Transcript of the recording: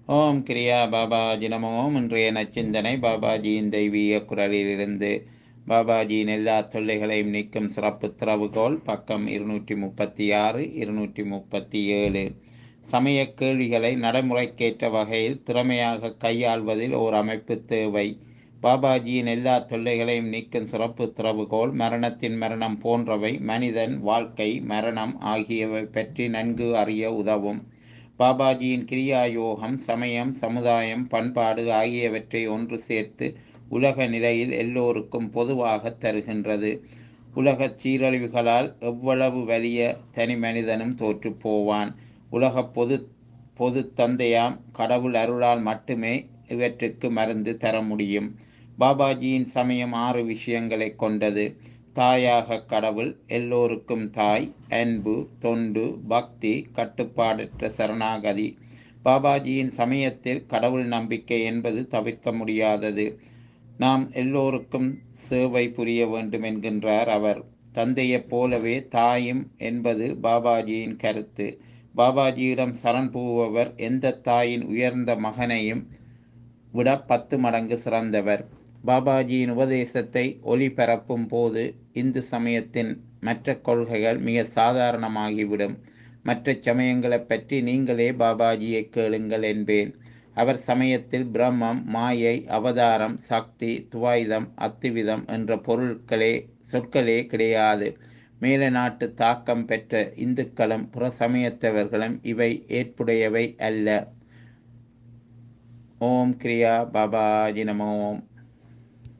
ஓம் கிரியா பாபாஜி நமோ இன்றைய நச்சிந்தனை பாபாஜியின் தெய்வீக குரலிலிருந்து பாபாஜியின் எல்லா தொல்லைகளையும் நீக்கும் சிறப்பு திறவுகோல் பக்கம் இருநூற்றி முப்பத்தி ஆறு இருநூற்றி முப்பத்தி ஏழு சமய கேள்விகளை நடைமுறைக்கேற்ற வகையில் திறமையாக கையாள்வதில் ஓர் அமைப்பு தேவை பாபாஜியின் எல்லா தொல்லைகளையும் நீக்கும் சிறப்பு திறவுகோல் மரணத்தின் மரணம் போன்றவை மனிதன் வாழ்க்கை மரணம் ஆகியவை பற்றி நன்கு அறிய உதவும் பாபாஜியின் கிரியா யோகம் சமயம் சமுதாயம் பண்பாடு ஆகியவற்றை ஒன்று சேர்த்து உலக நிலையில் எல்லோருக்கும் பொதுவாக தருகின்றது உலகச் சீரழிவுகளால் எவ்வளவு வலிய தனி மனிதனும் தோற்று போவான் உலக பொது பொது தந்தையாம் கடவுள் அருளால் மட்டுமே இவற்றுக்கு மருந்து தர முடியும் பாபாஜியின் சமயம் ஆறு விஷயங்களை கொண்டது தாயாக கடவுள் எல்லோருக்கும் தாய் அன்பு தொண்டு பக்தி கட்டுப்பாடற்ற சரணாகதி பாபாஜியின் சமயத்தில் கடவுள் நம்பிக்கை என்பது தவிர்க்க முடியாதது நாம் எல்லோருக்கும் சேவை புரிய வேண்டும் என்கின்றார் அவர் தந்தையைப் போலவே தாயும் என்பது பாபாஜியின் கருத்து பாபாஜியிடம் சரண் புகுபவர் எந்த தாயின் உயர்ந்த மகனையும் விட பத்து மடங்கு சிறந்தவர் பாபாஜியின் உபதேசத்தை ஒளிபரப்பும் போது இந்து சமயத்தின் மற்ற கொள்கைகள் மிக சாதாரணமாகிவிடும் மற்ற சமயங்களை பற்றி நீங்களே பாபாஜியை கேளுங்கள் என்பேன் அவர் சமயத்தில் பிரம்மம் மாயை அவதாரம் சக்தி துவாயுதம் அத்திவிதம் என்ற பொருட்களே சொற்களே கிடையாது மேல நாட்டு தாக்கம் பெற்ற இந்துக்களும் புற சமயத்தவர்களும் இவை ஏற்புடையவை அல்ல ஓம் கிரியா பாபாஜி நமோம்